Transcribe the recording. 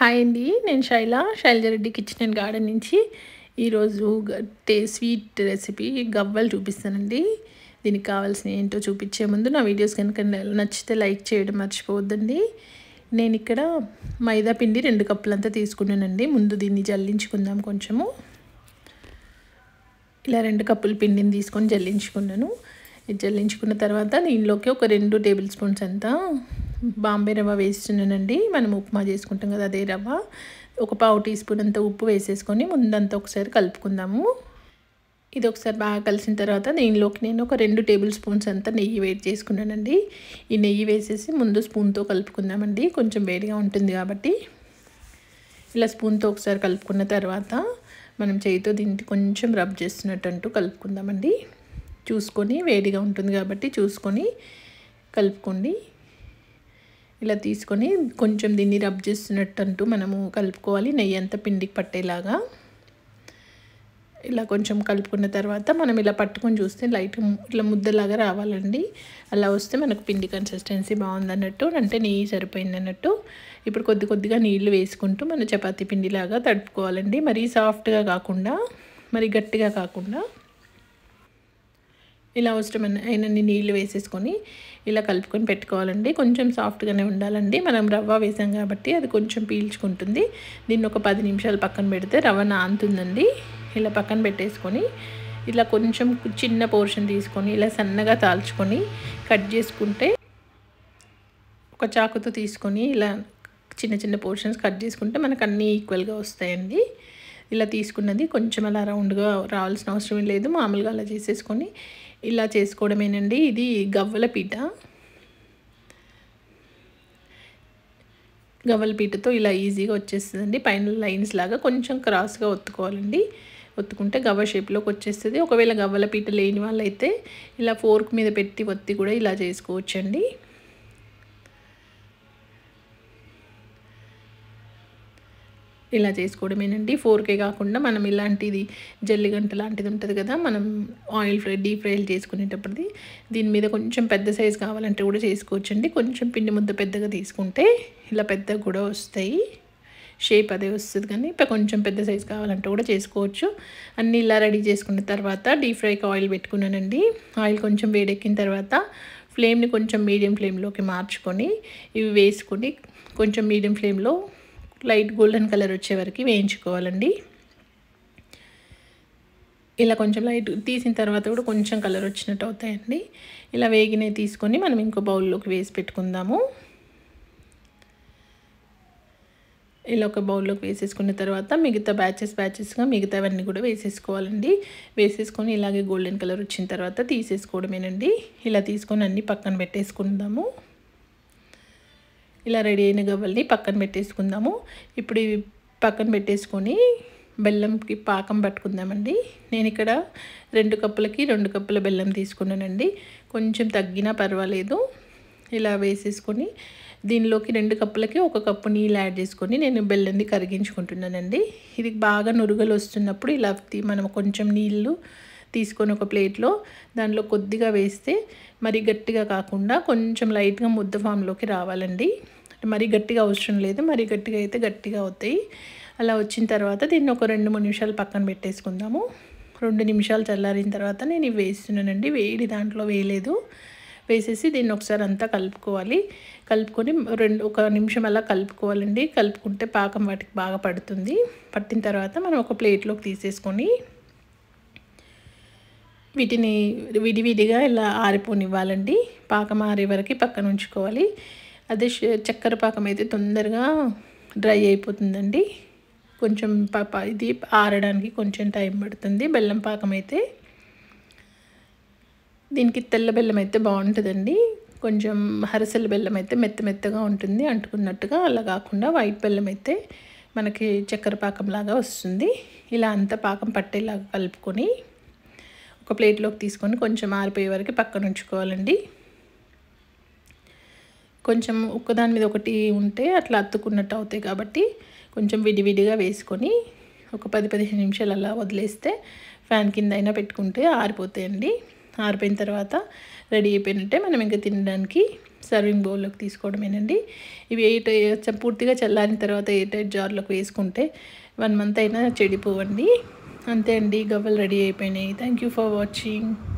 hi అండి నేను Shaila Shailaja Reddy kitchen and garden నుంచి ఈరోజు గ- టే స్వీట్ రెసిపీ గవ్వలు చూపిస్తానండి దీనికి కావాల్సిన ఏంటో చూపించే ముందు నా వీడియోస్ కనుక నచ్చితే లైక్ చేయడం మర్చిపోవద్దండి నేను ఇక్కడ మైదా పిండి రెండు కప్పులంతా తీసుకున్నానండి ముందు దీన్ని జల్లించుకుందాం కొంచెము ఇలా రెండు కప్పుల పిండిని తీసుకొని జల్లించుకున్నాను ఇది జల్లించుకున్న తర్వాత దీనిలోకి ఒక రెండు టేబుల్ స్పూన్స్ అంతా బాంబే రవ్వ వేస్తున్నానండి మనం ఉప్మా చేసుకుంటాం కదా అదే రవ్వ ఒక పావు టీ స్పూన్ అంత ఉప్పు వేసేసుకొని ముందంతా ఒకసారి కలుపుకుందాము ఇది ఒకసారి బాగా కలిసిన తర్వాత దీనిలోకి నేను ఒక రెండు టేబుల్ స్పూన్స్ అంతా నెయ్యి వేడి చేసుకున్నానండి ఈ నెయ్యి వేసేసి ముందు స్పూన్తో కలుపుకుందామండి కొంచెం వేడిగా ఉంటుంది కాబట్టి ఇలా స్పూన్తో ఒకసారి కలుపుకున్న తర్వాత మనం చేయితో దీనికి కొంచెం రబ్ చేస్తున్నట్టు అంటూ కలుపుకుందామండి చూసుకొని వేడిగా ఉంటుంది కాబట్టి చూసుకొని కలుపుకోండి ఇలా తీసుకొని కొంచెం దీన్ని రబ్ చేస్తున్నట్టు అంటూ మనము కలుపుకోవాలి నెయ్యి అంతా పిండికి పట్టేలాగా ఇలా కొంచెం కలుపుకున్న తర్వాత మనం ఇలా పట్టుకొని చూస్తే లైట్ ఇట్లా ముద్దలాగా రావాలండి అలా వస్తే మనకు పిండి కన్సిస్టెన్సీ బాగుంది అన్నట్టు అంటే నెయ్యి సరిపోయింది అన్నట్టు ఇప్పుడు కొద్ది కొద్దిగా నీళ్లు వేసుకుంటూ మన చపాతీ పిండిలాగా తడుపుకోవాలండి మరీ సాఫ్ట్గా కాకుండా మరి గట్టిగా కాకుండా ఇలా అవసరమైన అయినన్ని నీళ్ళు వేసేసుకొని ఇలా కలుపుకొని పెట్టుకోవాలండి కొంచెం సాఫ్ట్గానే ఉండాలండి మనం రవ్వ వేసాం కాబట్టి అది కొంచెం పీల్చుకుంటుంది దీన్ని ఒక పది నిమిషాలు పక్కన పెడితే రవ్వ నానుతుందండి ఇలా పక్కన పెట్టేసుకొని ఇలా కొంచెం చిన్న పోర్షన్ తీసుకొని ఇలా సన్నగా తాల్చుకొని కట్ చేసుకుంటే ఒక చాకుతో తీసుకొని ఇలా చిన్న చిన్న పోర్షన్స్ కట్ చేసుకుంటే మనకు అన్నీ ఈక్వల్గా వస్తాయండి ఇలా తీసుకున్నది కొంచెం అలా రౌండ్గా రావాల్సిన అవసరం లేదు మామూలుగా అలా చేసేసుకొని ఇలా చేసుకోవడమేనండి ఇది గవ్వల పీట గవ్వల పీటతో ఇలా ఈజీగా వచ్చేస్తుందండి పైన లైన్స్ లాగా కొంచెం క్రాస్గా ఒత్తుకోవాలండి ఒత్తుకుంటే గవ్వ షేప్లోకి వచ్చేస్తుంది ఒకవేళ గవ్వల పీట లేని వాళ్ళైతే ఇలా ఫోర్క్ మీద పెట్టి ఒత్తి కూడా ఇలా చేసుకోవచ్చండి ఇలా చేసుకోవడమేనండి ఫోర్కే కాకుండా మనం ఇలాంటిది జల్లిగంట లాంటిది ఉంటుంది కదా మనం ఆయిల్ ఫ్రై డీప్ ఫ్రైలు చేసుకునేటప్పటిది దీని మీద కొంచెం పెద్ద సైజు కావాలంటే కూడా చేసుకోవచ్చండి కొంచెం పిండి ముద్ద పెద్దగా తీసుకుంటే ఇలా పెద్దగా కూడా వస్తాయి షేప్ అదే వస్తుంది కానీ ఇప్పుడు కొంచెం పెద్ద సైజు కావాలంటే కూడా చేసుకోవచ్చు అన్నీ ఇలా రెడీ చేసుకున్న తర్వాత డీప్ ఫ్రైకి ఆయిల్ పెట్టుకున్నానండి ఆయిల్ కొంచెం వేడెక్కిన తర్వాత ఫ్లేమ్ని కొంచెం మీడియం ఫ్లేమ్లోకి మార్చుకొని ఇవి వేసుకొని కొంచెం మీడియం ఫ్లేమ్లో లైట్ గోల్డెన్ కలర్ వచ్చే వరకు వేయించుకోవాలండి ఇలా కొంచెం లైట్ తీసిన తర్వాత కూడా కొంచెం కలర్ వచ్చినట్టు అవుతాయండి ఇలా వేగినవి తీసుకొని మనం ఇంకో బౌల్లోకి వేసి పెట్టుకుందాము ఇలా ఒక బౌల్లోకి వేసేసుకున్న తర్వాత మిగతా బ్యాచెస్ బ్యాచెస్గా మిగతావన్నీ కూడా వేసేసుకోవాలండి వేసేసుకొని ఇలాగే గోల్డెన్ కలర్ వచ్చిన తర్వాత తీసేసుకోవడమేనండి ఇలా తీసుకొని అన్నీ పక్కన పెట్టేసుకుందాము ఇలా రెడీ అయిన గవ్వల్ని పక్కన పెట్టేసుకుందాము ఇప్పుడు ఇవి పక్కన పెట్టేసుకొని బెల్లంకి పాకం పట్టుకుందామండి నేను ఇక్కడ రెండు కప్పులకి రెండు కప్పుల బెల్లం తీసుకున్నానండి కొంచెం తగ్గినా పర్వాలేదు ఇలా వేసేసుకొని దీనిలోకి రెండు కప్పులకి ఒక కప్పు నీళ్ళు యాడ్ చేసుకొని నేను బెల్లంని కరిగించుకుంటున్నానండి ఇది బాగా నురుగలు వస్తున్నప్పుడు ఇలా మనం కొంచెం నీళ్ళు తీసుకొని ఒక ప్లేట్లో దానిలో కొద్దిగా వేస్తే మరి గట్టిగా కాకుండా కొంచెం లైట్గా ముద్ద ఫామ్లోకి రావాలండి మరి గట్టిగా అవసరం లేదు మరి గట్టిగా అయితే గట్టిగా అవుతాయి అలా వచ్చిన తర్వాత దీన్ని ఒక రెండు మూడు నిమిషాలు పక్కన పెట్టేసుకుందాము రెండు నిమిషాలు చల్లారిన తర్వాత నేను ఇవి వేస్తున్నానండి వేడి దాంట్లో వేయలేదు వేసేసి దీన్ని ఒకసారి అంతా కలుపుకోవాలి కలుపుకొని రెండు ఒక నిమిషం అలా కలుపుకోవాలండి కలుపుకుంటే పాకం వాటికి బాగా పడుతుంది పట్టిన తర్వాత మనం ఒక ప్లేట్లోకి తీసేసుకొని వీటిని విడివిడిగా ఇలా ఆరిపోనివ్వాలండి పాకం ఆరే వరకు పక్కన ఉంచుకోవాలి అదే చక్కెర పాకం అయితే తొందరగా డ్రై అయిపోతుందండి కొంచెం పాప ఇది ఆరడానికి కొంచెం టైం పడుతుంది బెల్లం పాకం అయితే దీనికి తెల్ల బెల్లం అయితే బాగుంటుందండి కొంచెం హరసల బెల్లం అయితే మెత్త మెత్తగా ఉంటుంది అంటుకున్నట్టుగా అలా కాకుండా వైట్ బెల్లం అయితే మనకి చక్కెర పాకంలాగా వస్తుంది ఇలా అంతా పాకం పట్టేలాగా కలుపుకొని ఒక ప్లేట్లోకి తీసుకొని కొంచెం ఆరిపోయే వరకు పక్కన ఉంచుకోవాలండి కొంచెం ఒక్కదాని మీద ఒకటి ఉంటే అట్లా అత్తుకున్నట్టు అవుతాయి కాబట్టి కొంచెం విడివిడిగా వేసుకొని ఒక పది పదిహేను నిమిషాలు అలా వదిలేస్తే ఫ్యాన్ కింద అయినా పెట్టుకుంటే ఆరిపోతాయండి ఆరిపోయిన తర్వాత రెడీ అయిపోయినట్టే మనం ఇంకా తినడానికి సర్వింగ్ బౌల్లోకి తీసుకోవడమేనండి ఇవి ఎయిట్ పూర్తిగా చల్లారిన తర్వాత ఎయిట్ ఎయిట్ జార్లోకి వేసుకుంటే వన్ మంత్ అయినా చెడిపోవండి అంతే అండి గవ్వలు రెడీ అయిపోయినాయి థ్యాంక్ యూ ఫర్ వాచింగ్